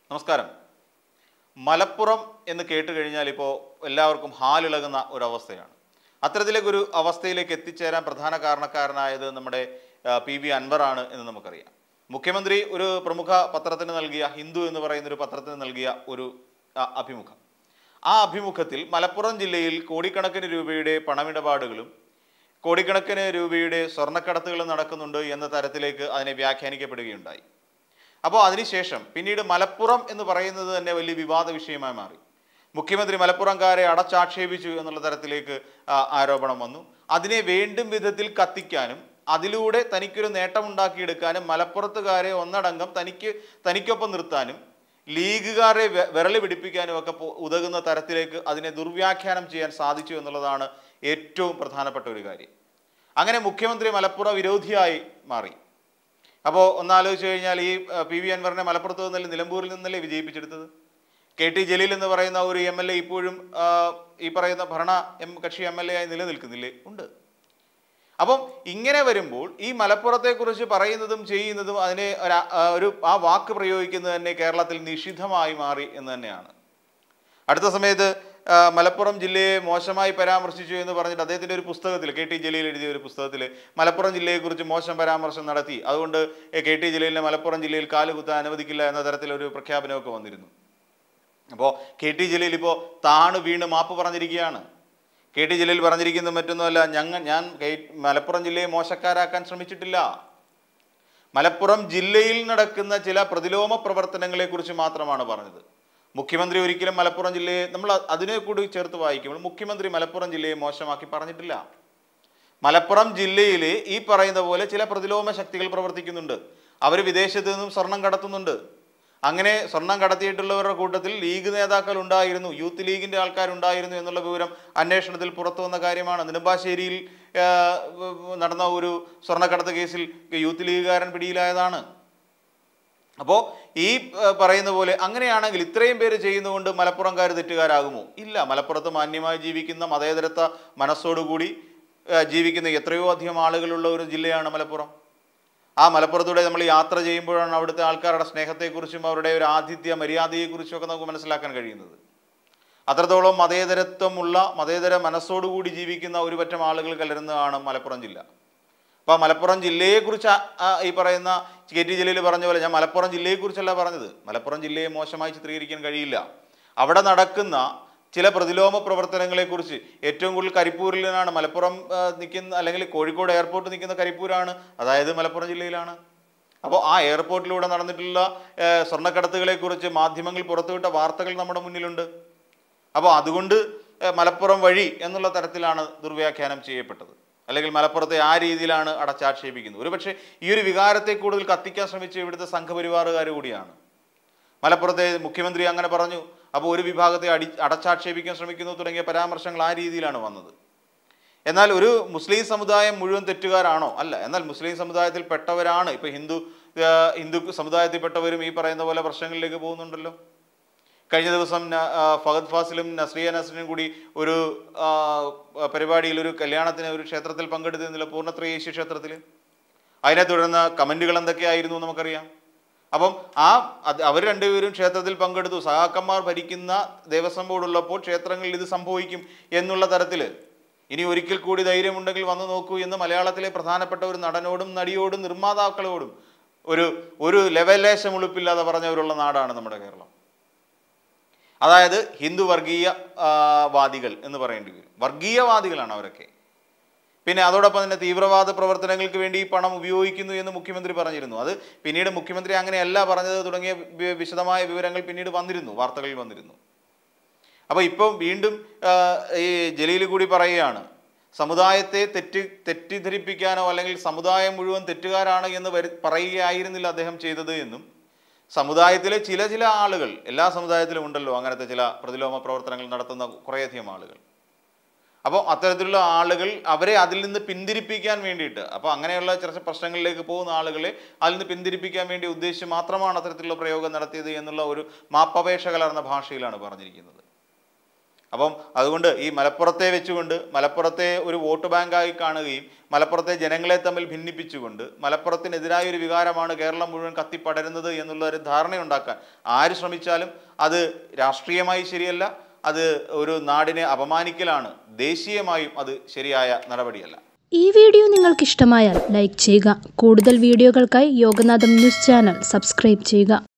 നമസ്കാരം മലപ്പുറം എന്ന് കേട്ട് കഴിഞ്ഞാൽ ഇപ്പോൾ എല്ലാവർക്കും ഹാലിളകുന്ന ഒരവസ്ഥയാണ് അത്തരത്തിലേക്ക് ഒരു അവസ്ഥയിലേക്ക് എത്തിച്ചേരാൻ പ്രധാന കാരണക്കാരനായത് നമ്മുടെ ആ, പി വി അൻവറാണ് എന്ന് നമുക്കറിയാം മുഖ്യമന്ത്രി ഒരു പ്രമുഖ പത്രത്തിന് നൽകിയ ഹിന്ദു എന്ന് പറയുന്ന ഒരു പത്രത്തിന് നൽകിയ ഒരു ആ, അഭിമുഖം ആ അഭിമുഖത്തിൽ മലപ്പുറം ജില്ലയിൽ കോടിക്കണക്കിന് രൂപയുടെ പണമിടപാടുകളും കോടിക്കണക്കിന് രൂപയുടെ സ്വർണ്ണക്കടത്തുകളും നടക്കുന്നുണ്ട് എന്ന തരത്തിലേക്ക് അതിനെ വ്യാഖ്യാനിക്കപ്പെടുകയുണ്ടായി അപ്പോൾ അതിനുശേഷം പിന്നീട് മലപ്പുറം എന്ന് പറയുന്നത് തന്നെ വലിയ വിവാദ വിഷയമായി മാറി മുഖ്യമന്ത്രി മലപ്പുറംകാരെ അടച്ചാക്ഷേപിച്ചു എന്നുള്ള തരത്തിലേക്ക് ആ, ആരോപണം വന്നു അതിനെ വേണ്ടും വിധത്തിൽ കത്തിക്കാനും അതിലൂടെ തനിക്കൊരു നേട്ടമുണ്ടാക്കിയെടുക്കാനും മലപ്പുറത്തുകാരെ ഒന്നടങ്കം തനിക്ക് തനിക്കൊപ്പം നിർത്താനും ലീഗുകാരെ വെ- വിരളി പിടിപ്പിക്കാനും ഒക്കെ പോ- ഉതകുന്ന തരത്തിലേക്ക് അതിനെ ദുർവ്യാഖ്യാനം ചെയ്യാൻ സാധിച്ചു എന്നുള്ളതാണ് ഏറ്റവും പ്രധാനപ്പെട്ട ഒരു കാര്യം അങ്ങനെ മുഖ്യമന്ത്രി മലപ്പുറ വിരോധിയായി മാറി അപ്പോൾ ഒന്നാലോചിച്ച് കഴിഞ്ഞാൽ ഈ ആ, പി വി അൻവറിനെ മലപ്പുറത്ത് നിന്നല്ലേ നിലമ്പൂരിൽ നിന്നല്ലേ വിജയിപ്പിച്ചെടുത്തത് കെ ടി ജലീൽ എന്ന് പറയുന്ന ഒരു എം എൽ എ ഇപ്പോഴും ആ, ഈ പറയുന്ന ഭരണ എം കക്ഷി എം എൽ എ ആയി നിലനിൽക്കുന്നില്ലേ ഉണ്ട് അപ്പം ഇങ്ങനെ വരുമ്പോൾ ഈ മലപ്പുറത്തെക്കുറിച്ച് പറയുന്നതും ചെയ്യുന്നതും അതിനെ ഒരു ആ, ഒരു ആ വാക്ക് പ്രയോഗിക്കുന്നത് തന്നെ കേരളത്തിൽ നിഷിദ്ധമായി മാറി എന്ന് തന്നെയാണ് അടുത്ത സമയത്ത് ആ, മലപ്പുറം ജില്ലയെ മോശമായി പരാമർശിച്ചു എന്ന് പറഞ്ഞിട്ട് അദ്ദേഹത്തിൻ്റെ ഒരു പുസ്തകത്തിൽ കെ ടി ജലീൽ എഴുതിയ ഒരു പുസ്തകത്തിൽ മലപ്പുറം ജില്ലയെക്കുറിച്ച് മോശം പരാമർശം നടത്തി അതുകൊണ്ട് എ, കെ ടി ജലീലിനെ മലപ്പുറം ജില്ലയിൽ കാലുകുത്താൻ അനുവദിക്കില്ല എന്ന തരത്തിലൊരു പ്രഖ്യാപനമൊക്കെ വന്നിരുന്നു അപ്പോൾ കെ ടി ജലീൽ ഇപ്പോൾ താണ് വീണ് മാപ്പ് പറഞ്ഞിരിക്കുകയാണ് കെ ടി ജലീൽ പറഞ്ഞിരിക്കുന്നത് മറ്റൊന്നുമല്ല ഞങ്ങൾ ഞാൻ കെ- മലപ്പുറം ജില്ലയെ മോശക്കാരാക്കാൻ ശ്രമിച്ചിട്ടില്ല മലപ്പുറം ജില്ലയിൽ നടക്കുന്ന ചില പ്രതിലോമ പ്രവർത്തനങ്ങളെക്കുറിച്ച് മാത്രമാണ് പറഞ്ഞത് മുഖ്യമന്ത്രി ഒരിക്കലും മലപ്പുറം ജില്ലയെ നമ്മൾ അ- അതിനെ കൂടി ചേർത്ത് വായിക്കുമ്പോൾ മുഖ്യമന്ത്രി മലപ്പുറം ജില്ലയെ മോശമാക്കി പറഞ്ഞിട്ടില്ല മലപ്പുറം ജില്ലയിൽ ഈ പറയുന്ന പോലെ ചില പ്രതിലോമ ശക്തികൾ പ്രവർത്തിക്കുന്നുണ്ട് അവർ വിദേശത്ത് നിന്നും സ്വർണം കടത്തുന്നുണ്ട് അങ്ങനെ സ്വർണം കടത്തിയിട്ടുള്ളവരുടെ കൂട്ടത്തിൽ ലീഗ് നേതാക്കൾ ഉണ്ടായിരുന്നു യൂത്ത് ലീഗിന്റെ ആൾക്കാരുണ്ടായിരുന്നു എന്നുള്ള വിവരം അന്വേഷണത്തിൽ പുറത്തു വന്ന കാര്യമാണ് നെടുമ്പാശ്ശേരിയിൽ ആ, നടന്ന ഒരു സ്വർണ്ണക്കടത്ത് കേസിൽ യൂത്ത് ലീഗുകാരൻ പിടിയിലായതാണ് അപ്പോൾ ഈ ആ, പറയുന്ന പോലെ അങ്ങനെയാണെങ്കിൽ ഇത്രയും പേര് ചെയ്യുന്നതുകൊണ്ട് മലപ്പുറംകാർ തെറ്റുകാരാകുമോ ഇല്ല മലപ്പുറത്ത് മാന്യമായി ജീവിക്കുന്ന മതേതരത്വ മനസ്സോടുകൂടി ആ, ജീവിക്കുന്ന എത്രയോ അധികം ആളുകളുള്ള ഒരു ജില്ലയാണ് മലപ്പുറം ആ മലപ്പുറത്തൂടെ നമ്മൾ യാത്ര ചെയ്യുമ്പോഴാണ് അവിടുത്തെ ആൾക്കാരുടെ സ്നേഹത്തെക്കുറിച്ചും അവരുടെ ഒരു ആതിഥ്യ മര്യാദയെക്കുറിച്ചും ഒക്കെ നമുക്ക് മനസ്സിലാക്കാൻ കഴിയുന്നത് അത്രത്തോളം മതേതരത്വമുള്ള മതേതര മനസ്സോടുകൂടി ജീവിക്കുന്ന ഒരു പറ്റം ആളുകൾ കലരുന്നതാണ് മലപ്പുറം ജില്ല അപ്പോൾ മലപ്പുറം ജില്ലയെക്കുറിച്ച് ആ- ആ ഈ പറയുന്ന കെ ടി ജലീൽ പറഞ്ഞ പോലെ ഞാൻ മലപ്പുറം ജില്ലയെക്കുറിച്ചല്ല പറഞ്ഞത് മലപ്പുറം ജില്ലയെ മോശമായി ചിത്രീകരിക്കാൻ കഴിയില്ല അവിടെ നടക്കുന്ന ചില പ്രതിലോമ പ്രവർത്തനങ്ങളെക്കുറിച്ച് ഏറ്റവും കൂടുതൽ കരിപ്പൂരിലാണ് മലപ്പുറം ആ, നിൽക്കുന്ന അല്ലെങ്കിൽ കോഴിക്കോട് എയർപോർട്ട് നിൽക്കുന്ന കരിപ്പൂരാണ് അതായത് മലപ്പുറം ജില്ലയിലാണ് അപ്പോൾ ആ എയർപോർട്ടിലൂടെ നടന്നിട്ടുള്ള ആ, സ്വർണ്ണക്കടത്തുകളെക്കുറിച്ച് മാധ്യമങ്ങൾ പുറത്തുവിട്ട വാർത്തകൾ നമ്മുടെ മുന്നിലുണ്ട് അപ്പോൾ അതുകൊണ്ട് ഏഹ്, മലപ്പുറം വഴി എന്നുള്ള തരത്തിലാണ് ദുർവ്യാഖ്യാനം ചെയ്യപ്പെട്ടത് അല്ലെങ്കിൽ മലപ്പുറത്തെ ആ രീതിയിലാണ് അടച്ചാക്ഷേപിക്കുന്നത് ഒരുപക്ഷെ ഈ ഒരു വികാരത്തെ കൂടുതൽ കത്തിക്കാൻ ശ്രമിച്ച ഇവിടുത്തെ സംഘപരിവാറുകാർ കൂടിയാണ് മലപ്പുറത്തെ മുഖ്യമന്ത്രി അങ്ങനെ പറഞ്ഞു അപ്പോൾ ഒരു വിഭാഗത്തെ അടി അടച്ചാക്ഷേപിക്കാൻ ശ്രമിക്കുന്നു തുടങ്ങിയ പരാമർശങ്ങൾ ആ രീതിയിലാണ് വന്നത് എന്നാൽ ഒരു മുസ്ലിം സമുദായം മുഴുവൻ തെറ്റുകാരാണോ അല്ല എന്നാൽ മുസ്ലിം സമുദായത്തിൽ പെട്ടവരാണ് ഇപ്പൊ ഹിന്ദു ആ, ഹിന്ദു സമുദായത്തിൽപ്പെട്ടവരും ഈ പറയുന്ന പോലെ പ്രശ്നങ്ങളിലേക്ക് പോകുന്നുണ്ടല്ലോ കഴിഞ്ഞ ദിവസം ന- ആ, ഫഹദ് ഫാസിലും നസ്രിയ നസ്രിനും കൂടി ഒരു ആ, പരിപാടിയിൽ ഒരു കല്യാണത്തിന് ഒരു ക്ഷേത്രത്തിൽ പങ്കെടുത്തിരുന്നില്ല പൂർണ്ണത്രയേശ്വര ക്ഷേത്രത്തിൽ അതിനെ തുടർന്ന് കമന്റുകൾ എന്തൊക്കെയായിരുന്നു നമുക്കറിയാം അപ്പം ആ അത് അവർ രണ്ടുപേരും ക്ഷേത്രത്തിൽ പങ്കെടുത്തു സഹാക്കന്മാർ ഭരിക്കുന്ന ദേവസ്വം ബോർഡുള്ളപ്പോൾ ക്ഷേത്രങ്ങളിൽ ഇത് സംഭവിക്കും എന്നുള്ള തരത്തിൽ ഇനി ഒരിക്കൽ കൂടി ധൈര്യമുണ്ടെങ്കിൽ വന്നു നോക്കൂ എന്ന് മലയാളത്തിലെ പ്രധാനപ്പെട്ട ഒരു നടനോടും നടിയോടും നിർമ്മാതാക്കളോടും ഒരു ഒരു ലെവലേശം ഉളുപ്പില്ലാതെ പറഞ്ഞവരുള്ള നാടാണ് നമ്മുടെ കേരളം അതായത് ഹിന്ദു വർഗീയ ആ, വാദികൾ എന്ന് പറയേണ്ടി വരും വർഗീയവാദികളാണ് അവരൊക്കെ പിന്നെ അതോടൊപ്പം തന്നെ തീവ്രവാദ പ്രവർത്തനങ്ങൾക്ക് വേണ്ടി ഈ പണം ഉപയോഗിക്കുന്നു എന്ന് മുഖ്യമന്ത്രി പറഞ്ഞിരുന്നു അത് പിന്നീട് മുഖ്യമന്ത്രി അങ്ങനെയല്ല പറഞ്ഞത് തുടങ്ങിയ വി- വിശദമായ വിവരങ്ങൾ പിന്നീട് വന്നിരുന്നു വാർത്തകളിൽ വന്നിരുന്നു അപ്പോൾ ഇപ്പം വീണ്ടും ആ, ഈ ജലീൽ കൂടി പറയുകയാണ് സമുദായത്തെ തെറ്റ് തെറ്റിദ്ധരിപ്പിക്കാനോ അല്ലെങ്കിൽ സമുദായം മുഴുവൻ തെറ്റുകാരാണ് എന്ന് വരു പറയുകയായിരുന്നില്ല അദ്ദേഹം ചെയ്തത് എന്നും സമുദായത്തിലെ ചില ചില ആളുകൾ എല്ലാ സമുദായത്തിലും ഉണ്ടല്ലോ അങ്ങനത്തെ ചില പ്രതിലോമ പ്രവർത്തനങ്ങൾ നടത്തുന്ന കുറേയധികം ആളുകൾ അപ്പോൾ അത്തരത്തിലുള്ള ആളുകൾ അവരെ അതിൽ നിന്ന് പിന്തിരിപ്പിക്കാൻ വേണ്ടിയിട്ട് അപ്പോൾ അങ്ങനെയുള്ള ചില പ്രശ്നങ്ങളിലേക്ക് പോകുന്ന ആളുകളെ അതിൽ നിന്ന് പിന്തിരിപ്പിക്കാൻ വേണ്ടി ഉദ്ദേശിച്ച് മാത്രമാണ് അത്തരത്തിലുള്ള പ്രയോഗം നടത്തിയത് എന്നുള്ള ഒരു മാപ്പപേക്ഷ കലർന്ന ഭാഷയിലാണ് പറഞ്ഞിരിക്കുന്നത് അപ്പം അതുകൊണ്ട് ഈ മലപ്പുറത്തെ വെച്ചുകൊണ്ട് മലപ്പുറത്തെ ഒരു വോട്ട് ബാങ്കായി കാണുകയും മലപ്പുറത്തെ ജനങ്ങളെ തമ്മിൽ ഭിന്നിപ്പിച്ചുകൊണ്ട് മലപ്പുറത്തിനെതിരായ ഒരു വികാരമാണ് കേരളം മുഴുവൻ കത്തിപ്പടരുന്നത് എന്നുള്ള ഒരു ധാരണയുണ്ടാക്കാൻ ആര് ശ്രമിച്ചാലും അത് രാഷ്ട്രീയമായി ശരിയല്ല അത് ഒരു നാടിനെ അപമാനിക്കലാണ് ദേശീയമായും അത് ശരിയായ നടപടിയല്ല ഈ വീഡിയോ നിങ്ങൾക്ക് ഇഷ്ടമായാൽ ലൈക്ക് ചെയ്യുക കൂടുതൽ വീഡിയോകൾക്കായി യോഗനാഥം ന്യൂസ് ചാനൽ സബ്സ്ക്രൈബ് ചെയ്യുക